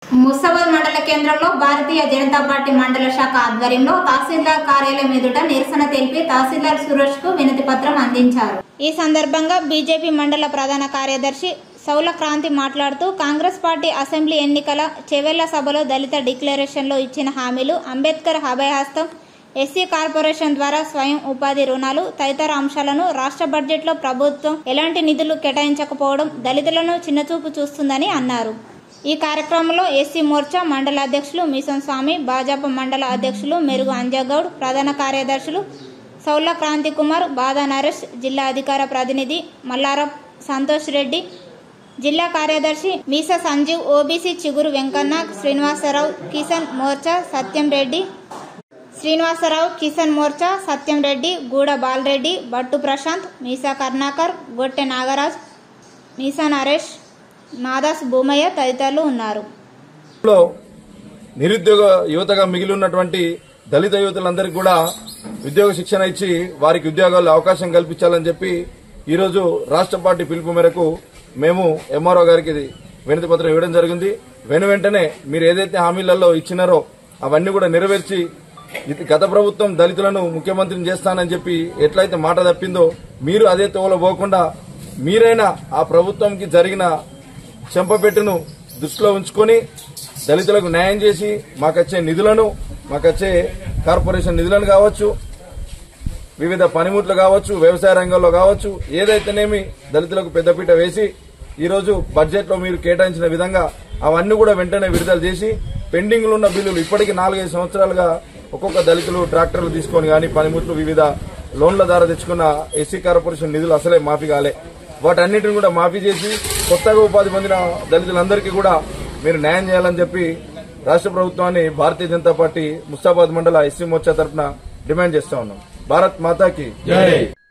ముస్తాబాద్ మండల కేంద్రంలో భారతీయ జనతా పార్టీ మండల శాఖ ఆధ్వర్యంలో తహసీల్దార్ కార్యాలయం ఎదుట నిరసన తెలిపి తహసీల్దార్ సురేష్ కు వినతి పత్రం అందించారు ఈ సందర్భంగా బీజేపీ మండల ప్రధాన కార్యదర్శి సౌల క్రాంతి మాట్లాడుతూ కాంగ్రెస్ పార్టీ అసెంబ్లీ ఎన్నికల చెవెళ్ల సభలో దళిత డిక్లరేషన్లో ఇచ్చిన హామీలు అంబేద్కర్ అభయహస్తం ఎస్సీ కార్పొరేషన్ ద్వారా స్వయం ఉపాధి రుణాలు తదితర అంశాలను రాష్ట్ర బడ్జెట్లో ప్రభుత్వం ఎలాంటి నిధులు కేటాయించకపోవడం దళితులను చిన్నచూపు చూస్తుందని అన్నారు ఈ కార్యక్రమంలో ఎస్సీ మోర్చా మండల అధ్యక్షులు మిషన్ స్వామి భాజపా మండల అధ్యక్షులు మెరుగు అంజగౌడ్ ప్రధాన కార్యదర్శులు సౌల క్రాంతి కుమార్ బాదా నరేష్ జిల్లా అధికార ప్రతినిధి మల్లారం సంతోష్ రెడ్డి జిల్లా కార్యదర్శి మీస సంజీవ్ ఓబీసీ చిగురు వెంకన్న శ్రీనివాసరావు కిషన్ మోర్చా సత్యం రెడ్డి శ్రీనివాసరావు కిషన్ మోర్చా సత్యం రెడ్డి గూడ బాలరెడ్డి బట్టు ప్రశాంత్ మీసా కర్ణాకర్ గొట్టె నాగరాజ్ మీసా నరేష్ మాదాస్ భూమయ్య తదితరులు ఉన్నారు లో నిరుద్యోగ యువతగా మిగిలి ఉన్నటువంటి దళిత యువతులందరికీ కూడా ఉద్యోగ శిక్షణ ఇచ్చి వారికి ఉద్యోగాల్లో అవకాశం కల్పించాలని చెప్పి ఈరోజు రాష్ట్ర పార్టీ పిలుపు మేరకు మేము ఎంఆర్ఓ గారికి ఇది వినతి పత్రం ఇవ్వడం జరిగింది వెను వెంటనే మీరు ఏదైతే హామీలలో ఇచ్చినారో అవన్నీ కూడా నెరవేర్చి ఇది గత ప్రభుత్వం దళితులను ముఖ్యమంత్రిని చేస్తానని చెప్పి ఎట్లయితే మాట తప్పిందో మీరు అదే తోవలో పోకుండా మీరైనా ఆ ప్రభుత్వంకి జరిగిన చెంపపెట్టును దృష్టిలో ఉంచుకొని దళితులకు న్యాయం చేసి మాకొచ్చే నిధులను మాకొచ్చే కార్పొరేషన్ నిధులను కావచ్చు వివిధ పనిముట్లు కావచ్చు వ్యవసాయ రంగంలో కావచ్చు ఏదైతేనేమి దళితులకు పెద్దపీట వేసి ఈరోజు బడ్జెట్ లో మీరు కేటాయించిన విధంగా అవన్నీ కూడా వెంటనే విడుదల చేసి పెండింగ్ లో ఉన్న బిల్లులు ఇప్పటికి నాలుగైదు సంవత్సరాలుగా ఒక్కొక్క దళితులు ట్రాక్టర్లు తీసుకొని కానీ పనిముట్లు వివిధ లోన్ల ద్వారా తెచ్చుకున్న ఎస్సీ కార్పొరేషన్ నిధులు అసలే మాఫీ కాలే వాటన్నిటిని కూడా మాఫీ చేసి కొత్తగా ఉపాధి పొందిన దళితులందరికీ కూడా మీరు న్యాయం చేయాలని చెప్పి రాష్ట్ర ప్రభుత్వాన్ని భారతీయ జనతా పార్టీ ముస్తాబాద్ మండల ఎస్సీ మోర్చా తరఫున డిమాండ్ చేస్తా ఉన్నాం భారత్ మాతాకి జై